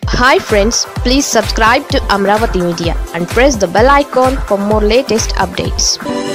hi friends please subscribe to Amaravati media and press the bell icon for more latest updates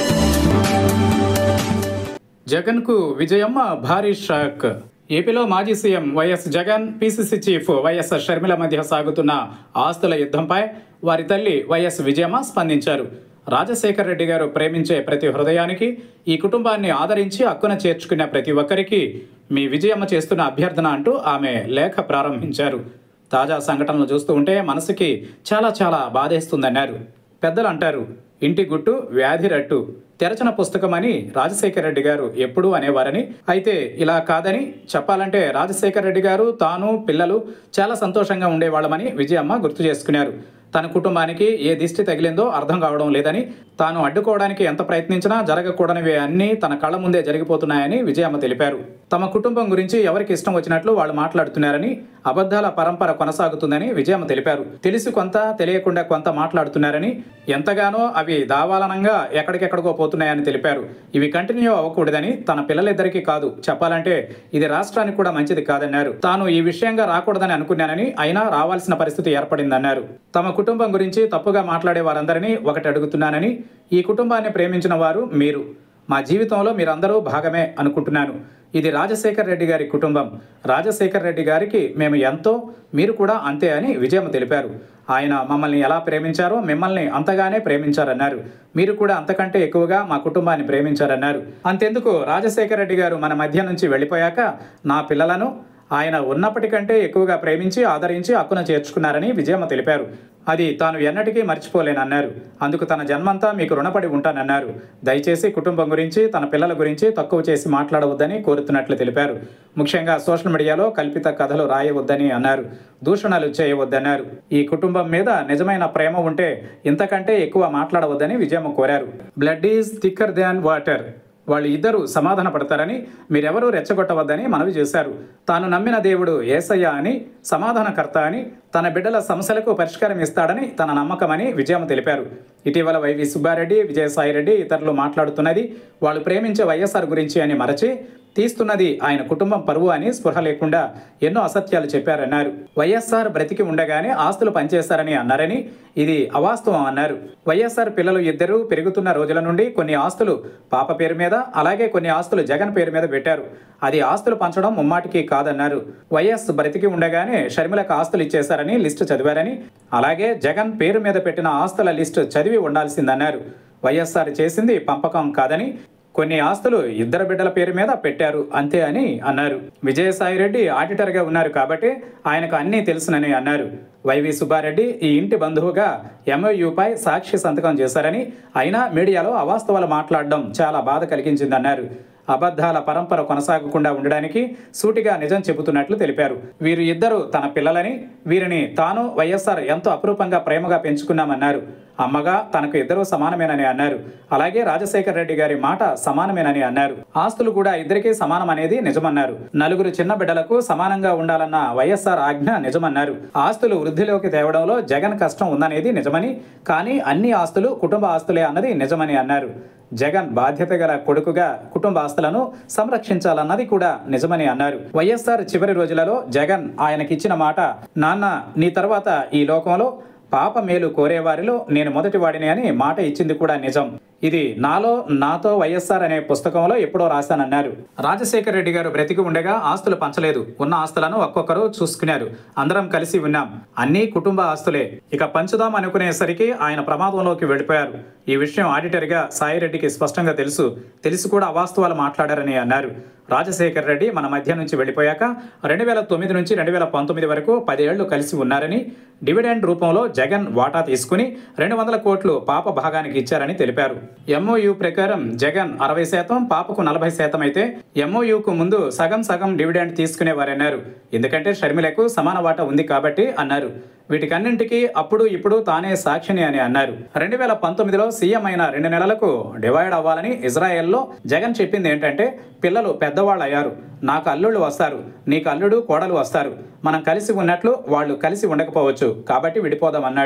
జగన్కు విజయమ్మ భారీ shock ఏపీలో మాజీ CM YS Jagan PCC chief YS Sharmila మధ్య సాగుతున్న ఆస్తుల యుద్ధంపై వారి తల్లి వైఎస్ విజయమ్మ స్పందించారు రాజశేఖర్ రెడ్డి గారు ప్రేమించే ప్రతి హృదయానికి ఈ కుటుంబాన్ని ఆదరించి హక్కున చేర్చుకున్న ప్రతి ఒక్కరికి మీ విజయమ్మ చేస్తున్న అభ్యర్థన అంటూ ఆమె లేఖ ప్రారంభించారు తాజా సంఘటనలు చూస్తూ ఉంటే మనసుకి చాలా చాలా బాధేస్తుందన్నారు పెద్దలు అంటారు ఇంటి గుట్టు వ్యాధి రట్టు తెరచిన పుస్తకం అని రాజశేఖర రెడ్డి గారు ఎప్పుడూ అనేవారని అయితే ఇలా కాదని చెప్పాలంటే రాజశేఖర రెడ్డి గారు తాను పిల్లలు చాలా సంతోషంగా ఉండేవాళ్ళమని విజయమ్మ గుర్తు చేసుకున్నారు తన కుటుంబానికి ఏ దిష్టి తగిలిందో అర్థం కావడం లేదని తాను అడ్డుకోవడానికి ఎంత ప్రయత్నించినా జరగకూడనివి అన్నీ తన కళ్ళ ముందే జరిగిపోతున్నాయని విజయమ్మ తెలిపారు తమ కుటుంబం గురించి ఎవరికి ఇష్టం వచ్చినట్లు వాళ్ళు మాట్లాడుతున్నారని అబద్ధాల పరంపర కొనసాగుతుందని విజయమ్మ తెలిపారు తెలిసి కొంత తెలియకుండా కొంత మాట్లాడుతున్నారని ఎంతగానో అవి దావాలనంగా ఎక్కడికెక్కడికో పోతున్నాయని తెలిపారు ఇవి కంటిన్యూ అవ్వకూడదని తన పిల్లలిద్దరికీ కాదు చెప్పాలంటే ఇది రాష్ట్రానికి కూడా మంచిది కాదన్నారు తాను ఈ విషయంగా రాకూడదని అనుకున్నానని అయినా రావాల్సిన పరిస్థితి ఏర్పడిందన్నారు తమ కుటుంబం గురించి తప్పుగా మాట్లాడే వారందరినీ ఒకటి అడుగుతున్నానని ఈ కుటుంబాన్ని ప్రేమించిన వారు మీరు మా జీవితంలో మీరందరూ భాగమే అనుకుంటున్నాను ఇది రాజశేఖర్ రెడ్డి గారి కుటుంబం రాజశేఖర్ రెడ్డి గారికి మేము ఎంతో మీరు కూడా అంతే అని విజయమ్మ తెలిపారు ఆయన మమ్మల్ని ఎలా ప్రేమించారో మిమ్మల్ని అంతగానే ప్రేమించారన్నారు మీరు కూడా అంతకంటే ఎక్కువగా మా కుటుంబాన్ని ప్రేమించారన్నారు అంతెందుకు రాజశేఖర రెడ్డి గారు మన మధ్య నుంచి వెళ్ళిపోయాక నా పిల్లలను ఆయన ఉన్నప్పటికంటే ఎక్కువగా ప్రేమించి ఆదరించి హక్కున చేర్చుకున్నారని విజయమ్మ తెలిపారు అది తాను ఎన్నటికీ మర్చిపోలేనన్నారు అందుకు తన జన్మంతా మీకు రుణపడి ఉంటానన్నారు దయచేసి కుటుంబం గురించి తన పిల్లల గురించి తక్కువ చేసి మాట్లాడవద్దని కోరుతున్నట్లు తెలిపారు ముఖ్యంగా సోషల్ మీడియాలో కల్పిత కథలు రాయవద్దని అన్నారు దూషణలు చేయవద్దన్నారు ఈ కుటుంబం మీద నిజమైన ప్రేమ ఉంటే ఇంతకంటే ఎక్కువ మాట్లాడవద్దని విజయమ్మ కోరారు blood is thicker than water వాళ్ళు ఇద్దరు సమాధాన పడతారని మీరెవరూ రెచ్చగొట్టవద్దని మనవి చేశారు తాను నమ్మిన దేవుడు ఏసయ్య అని సమాధానకర్త అని తన బిడ్డల సమస్యలకు పరిష్కారం ఇస్తాడని తన నమ్మకమని విజయం తెలిపారు ఇటీవల వైవి సుబ్బారెడ్డి విజయసాయిరెడ్డి ఇతరులు మాట్లాడుతున్నది వాళ్ళు ప్రేమించే వైఎస్ఆర్ గురించి అని మరచి తీస్తున్నది ఆయన కుటుంబం పరువు అని స్పృహ లేకుండా ఎన్నో అసత్యాలు చెప్పారన్నారు వైఎస్ఆర్ బ్రతికి ఉండగానే ఆస్తులు పనిచేశారని అన్నారని ఇది అవాస్తవం అన్నారు వైఎస్ఆర్ పిల్లలు ఇద్దరు పెరుగుతున్న రోజుల నుండి కొన్ని ఆస్తులు పాప పేరు మీద అలాగే కొన్ని ఆస్తులు జగన్ పేరు మీద పెట్టారు అది ఆస్తులు పంచడం ముమ్మాటికి కాదన్నారు వైఎస్ బ్రతికి ఉండగానే షర్మిలకు ఆస్తులు ఇచ్చేశారని లిస్టు చదివారని అలాగే జగన్ పేరు మీద పెట్టిన ఆస్తుల లిస్టు చదివి ఉండాల్సిందన్నారు వైఎస్ఆర్ చేసింది పంపకం కాదని కొన్ని ఆస్తులు ఇద్దరు బిడ్డల పేరు మీద పెట్టారు అంతే అని అన్నారు విజయసాయిరెడ్డి ఆడిటర్గా ఉన్నారు కాబట్టి ఆయనకు అన్నీ తెలుసునని అన్నారు వైవి సుబ్బారెడ్డి ఈ ఇంటి బంధువుగా ఎంఓయూపై సాక్షి సంతకం చేశారని అయినా మీడియాలో అవాస్తవాలు మాట్లాడడం చాలా బాధ కలిగించిందన్నారు అబద్ధాల పరంపర కొనసాగకుండా ఉండడానికి సూటిగా నిజం చెబుతున్నట్లు తెలిపారు వీరు ఇద్దరు తన పిల్లలని వీరిని తాను వైఎస్ఆర్ ఎంతో అపురూపంగా ప్రేమగా పెంచుకున్నామన్నారు అమ్మగా తనకు ఇద్దరూ సమానమేనని అన్నారు అలాగే రాజశేఖర్ రెడ్డి గారి మాట సమానమేనని అన్నారు ఆస్తులు కూడా ఇద్దరికీ సమానం అనేది నిజమన్నారు నలుగురు చిన్న బిడ్డలకు సమానంగా ఉండాలన్న వైఎస్ఆర్ ఆజ్ఞ నిజమన్నారు ఆస్తులు వృద్ధిలోకి తేవడంలో జగన్ కష్టం ఉందనేది నిజమని కానీ అన్ని ఆస్తులు కుటుంబ ఆస్తులే అన్నది నిజమని అన్నారు జగన్ బాధ్యత గల కొడుకుగా కుటుంబ ఆస్తులను సంరక్షించాలన్నది కూడా నిజమని అన్నారు వైఎస్ఆర్ చివరి రోజులలో జగన్ ఆయనకిచ్చిన మాట నాన్న నీ తర్వాత ఈ లోకంలో పాప మేలు కోరేవారిలో నేను మొదటివాడిని అని మాట ఇచ్చింది కూడా నిజం ఇది నాలో నాతో వైఎస్ఆర్ అనే పుస్తకంలో ఎప్పుడో రాశానన్నారు రాజశేఖర రెడ్డి గారు బ్రతికి ఉండగా ఆస్తులు పంచలేదు ఉన్న ఆస్తులను ఒక్కొక్కరు చూసుకున్నారు అందరం కలిసి ఉన్నాం అన్ని కుటుంబ ఆస్తులే ఇక పంచుదాం అనుకునేసరికి ఆయన ప్రమాదంలోకి వెళ్ళిపోయారు ఈ విషయం ఆడిటర్గా సాయిరెడ్డికి స్పష్టంగా తెలుసు తెలిసి కూడా అవాస్తవాలు మాట్లాడారని అన్నారు రాజశేఖర్ రెడ్డి మన మధ్య నుంచి వెళ్ళిపోయాక రెండు వేల తొమ్మిది నుంచి రెండు వేల పంతొమ్మిది వరకు పదేళ్లు కలిసి ఉన్నారని డివిడెండ్ రూపంలో జగన్ వాటా తీసుకుని రెండు వందల కోట్లు పాప భాగానికి ఇచ్చారని తెలిపారు ఎంఓయు ప్రకారం జగన్ అరవై శాతం పాపకు నలభై శాతం అయితే ఎంఓయుకు ముందు సగం సగం డివిడెండ్ తీసుకునేవారన్నారు ఎందుకంటే షర్మిలకు సమాన వాటా ఉంది కాబట్టి అన్నారు వీటికన్నింటికి అప్పుడు ఇప్పుడు తానే సాక్షిని అని అన్నారు రెండు వేల పంతొమ్మిదిలో సీఎం అయిన రెండు నెలలకు డివైడ్ అవ్వాలని ఇజ్రాయెల్లో జగన్ చెప్పింది ఏంటంటే పిల్లలు పెద్దవాళ్ళు అయ్యారు నాకు అల్లుళ్ళు వస్తారు నీకు అల్లుడు కోడలు వస్తారు మనం కలిసి ఉన్నట్లు వాళ్ళు కలిసి ఉండకపోవచ్చు కాబట్టి విడిపోదాం అన్నాడు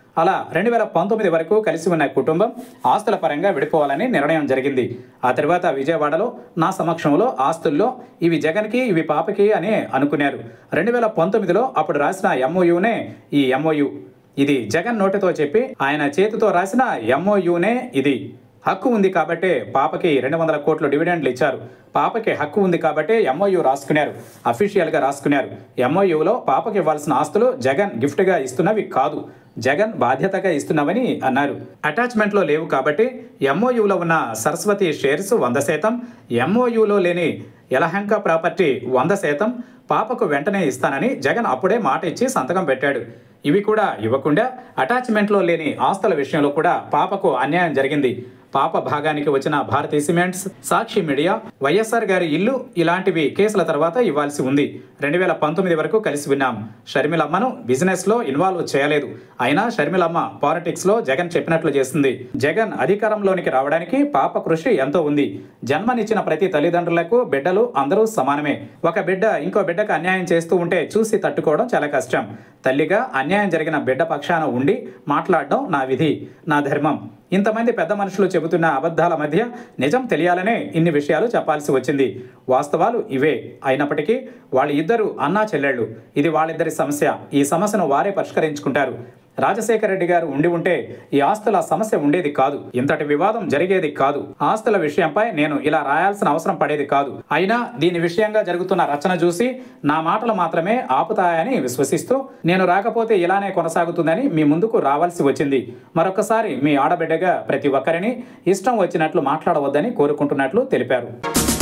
అలా రెండు వేల పంతొమ్మిది వరకు కలిసి ఉన్న కుటుంబం ఆస్తుల పరంగా విడిపోవాలని నిర్ణయం జరిగింది ఆ తర్వాత విజయవాడలో నా సమక్షంలో ఆస్తుల్లో ఇవి జగన్కి ఇవి పాపకి అని అనుకున్నారు రెండు వేల పంతొమ్మిదిలో అప్పుడు రాసిన ఎంఓయునే ఈ ఎంఓయు ఇది జగన్ నోటితో చెప్పి ఆయన చేతితో రాసిన ఎంఓయునే ఇది హక్కు ఉంది కాబట్టే పాపకి రెండు వందల కోట్ల డివిడెండ్లు ఇచ్చారు పాపకి హక్కు ఉంది కాబట్టి ఎంఓయూ రాసుకున్నారు అఫీషియల్గా రాసుకున్నారు ఎంఓయూలో పాపకి ఇవ్వాల్సిన ఆస్తులు జగన్ గిఫ్ట్గా ఇస్తున్నవి కాదు జగన్ బాధ్యతగా ఇస్తున్నామని అన్నారు అటాచ్మెంట్లో లేవు కాబట్టి ఎంఓయూలో ఉన్న సరస్వతి షేర్స్ వంద శాతం ఎంఓయూలో లేని యలహంక ప్రాపర్టీ వంద శాతం పాపకు వెంటనే ఇస్తానని జగన్ అప్పుడే మాట ఇచ్చి సంతకం పెట్టాడు ఇవి కూడా ఇవ్వకుండా అటాచ్మెంట్లో లేని ఆస్తుల విషయంలో కూడా పాపకు అన్యాయం జరిగింది పాప భాగానికి వచ్చిన Bharathi cements Sakshi media YSR గారి ఇల్లు ఇలాంటివి కేసుల తర్వాత ఇవ్వాల్సి ఉంది రెండు వేల పంతొమ్మిది వరకు కలిసి విన్నాం షర్మిలమ్మను బిజినెస్ లో ఇన్వాల్వ్ చేయలేదు అయినా షర్మిలమ్మ పాలిటిక్స్ లో జగన్ చెప్పినట్లు చేసింది జగన్ అధికారంలోనికి రావడానికి పాప కృషి ఎంతో ఉంది జన్మనిచ్చిన ప్రతి తల్లిదండ్రులకు బిడ్డలు అందరూ సమానమే ఒక బిడ్డ ఇంకో బిడ్డకు అన్యాయం చేస్తూ ఉంటే చూసి తట్టుకోవడం చాలా కష్టం తల్లిగా అన్యాయం జరిగిన బిడ్డ పక్షాన ఉండి మాట్లాడడం నా విధి నా ధర్మం ఇంతమంది పెద్ద మనుషులు చెబుతున్న అబద్ధాల మధ్య నిజం తెలియాలనే ఇన్ని విషయాలు చెప్పాల్సి వచ్చింది వాస్తవాలు ఇవే అయినప్పటికీ వాళ్ళ ఇద్దరు అన్నా చెల్లెళ్ళు ఇది వాళ్ళిద్దరి సమస్య ఈ సమస్యను వారే పరిష్కరించుకుంటారు రాజశేఖర రెడ్డి గారు ఉండి ఉంటే ఈ ఆస్తుల సమస్య ఉండేది కాదు ఇంతటి వివాదం జరిగేది కాదు ఆస్తుల విషయంపై నేను ఇలా రాయాల్సిన అవసరం పడేది కాదు అయినా దీని విషయంగా జరుగుతున్న రచన చూసి నా మాటలు మాత్రమే ఆపుతాయని విశ్వసిస్తూ నేను రాకపోతే ఇలానే కొనసాగుతుందని మీ ముందుకు రావాల్సి వచ్చింది మరొకసారి మీ ఆడబిడ్డగా ప్రతి ఒక్కరిని ఇష్టం వచ్చినట్లు మాట్లాడవద్దని కోరుకుంటున్నట్లు తెలిపారు